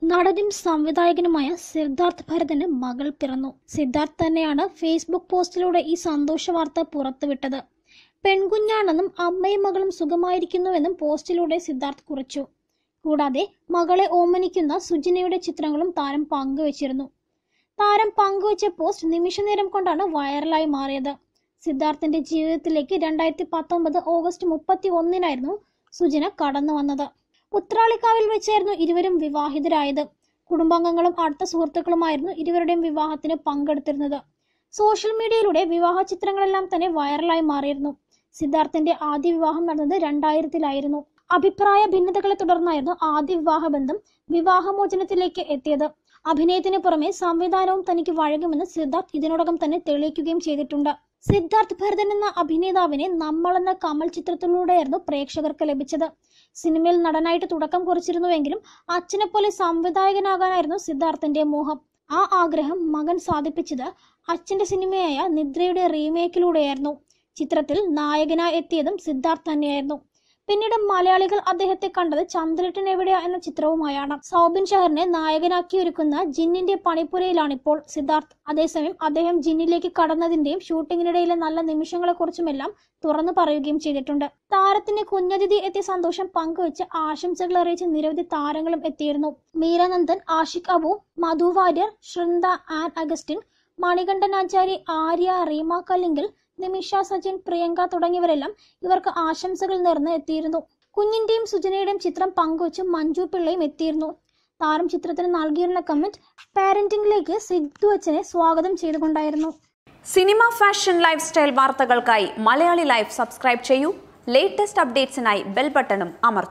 നടനും സംവിധായകനുമായ സിദ്ധാർത്ഥ് ഭരതന് മകൾ പിറന്നു സിദ്ധാർത്ഥ് തന്നെയാണ് ഫേസ്ബുക്ക് പോസ്റ്റിലൂടെ ഈ സന്തോഷ വാർത്ത പുറത്തുവിട്ടത് പെൺകുഞ്ഞാണെന്നും അമ്മയും മകളും സുഖമായിരിക്കുന്നുവെന്നും പോസ്റ്റിലൂടെ സിദ്ധാർത്ഥ് കുറിച്ചു കൂടാതെ മകളെ ഓമനിക്കുന്ന സുജിനയുടെ ചിത്രങ്ങളും താരം പങ്കുവച്ചിരുന്നു താരം പങ്കുവച്ച പോസ്റ്റ് നിമിഷനേരം കൊണ്ടാണ് വൈറലായി മാറിയത് സിദ്ധാർത്ഥിന്റെ ജീവിതത്തിലേക്ക് രണ്ടായിരത്തി പത്തൊമ്പത് ഓഗസ്റ്റ് മുപ്പത്തി ഒന്നിനായിരുന്നു സുജിന കടന്നു വന്നത് ഉത്രാളിക്കാവിൽ വെച്ചായിരുന്നു ഇരുവരും വിവാഹിതരായത് കുടുംബാംഗങ്ങളും അടുത്ത സുഹൃത്തുക്കളുമായിരുന്നു ഇരുവരുടെയും വിവാഹത്തിന് പങ്കെടുത്തിരുന്നത് സോഷ്യൽ മീഡിയയിലൂടെ വിവാഹ ചിത്രങ്ങളെല്ലാം തന്നെ വൈറലായി മാറിയിരുന്നു സിദ്ധാർത്ഥിന്റെ ആദ്യ വിവാഹം നടന്നത് രണ്ടായിരത്തിലായിരുന്നു അഭിപ്രായ ഭിന്നതകളെ തുടർന്നായിരുന്നു ആദ്യ വിവാഹ ബന്ധം വിവാഹമോചനത്തിലേക്ക് എത്തിയത് അഭിനയത്തിന് പുറമെ സംവിധാനവും തനിക്ക് വഴങ്ങുമെന്ന് സിദ്ധാർത്ഥ് ഇതിനോടകം തന്നെ തെളിയിക്കുകയും ചെയ്തിട്ടുണ്ട് സിദ്ധാർത്ഥ് ഭരതൻ എന്ന അഭിനേതാവിനെ നമ്മൾ എന്ന കമൽ ചിത്രത്തിലൂടെയായിരുന്നു പ്രേക്ഷകർക്ക് ലഭിച്ചത് സിനിമയിൽ നടനായിട്ട് തുടക്കം കുറിച്ചിരുന്നുവെങ്കിലും അച്ഛനെ പോലെ സംവിധായകനാകാനായിരുന്നു സിദ്ധാർത്ഥിന്റെ മോഹം ആ ആഗ്രഹം മകൻ സാധിപ്പിച്ചത് അച്ഛന്റെ സിനിമയായ നിദ്രയുടെ റീമേക്കിലൂടെയായിരുന്നു ചിത്രത്തിൽ നായകനായി എത്തിയതും സിദ്ധാർത്ഥ് തന്നെയായിരുന്നു പിന്നീട് മലയാളികൾ അദ്ദേഹത്തെ കണ്ടത് ചന്ദ്രട്ടൻ എവിടെയാ എന്ന ചിത്രവുമായാണ് സൗബിൻ ഷഹറിനെ നായകനാക്കി ഒരുക്കുന്ന ജിന്നിന്റെ പണിപ്പുരയിലാണിപ്പോൾ സിദ്ധാർത്ഥ് അതേസമയം അദ്ദേഹം ജിന്നിലേക്ക് കടന്നതിന്റെയും ഷൂട്ടിങ്ങിനിടയിലെ നല്ല നിമിഷങ്ങളെക്കുറിച്ചുമെല്ലാം തുറന്നു പറയുകയും ചെയ്തിട്ടുണ്ട് താരത്തിന്റെ കുഞ്ഞതിഥി എത്തിയ സന്തോഷം പങ്കുവച്ച് ആശംസകൾ അറിയിച്ച് നിരവധി താരങ്ങളും എത്തിയിരുന്നു മീരാനന്ദൻ ആഷിഖ് അബു മധു വാര്യർ ശൃന്ദ ആൻ അഗസ്റ്റിൻ മണികണ്ഠൻ ആചാരി ആര്യ റീമ കല്ലിങ്കൽ നിമിഷ സജിൻ പ്രിയങ്ക തുടങ്ങിയവരെല്ലാം ഇവർക്ക് ആശംസകൾ നേർന്ന് എത്തിയിരുന്നു കുഞ്ഞിന്റെയും സുജനയുടെയും ചിത്രം പങ്കുവച്ച് മഞ്ജു പിള്ളയും എത്തിയിരുന്നു താരം ചിത്രത്തിന് നൽകിയിരുന്ന കമന്റ് പാരന്റിംഗിലേക്ക് സിദ്ധു അച്ഛനെ സ്വാഗതം ചെയ്തുകൊണ്ടായിരുന്നു സിനിമ ഫാഷൻ ലൈഫ് സ്റ്റൈൽ വാർത്തകൾക്കായി മലയാളി ലൈഫ് സബ്സ്ക്രൈബ് ചെയ്യൂ ലേറ്റസ്റ്റ് അപ്ഡേറ്റ്സിനായി ബെൽ ബട്ടണും അമർത്തും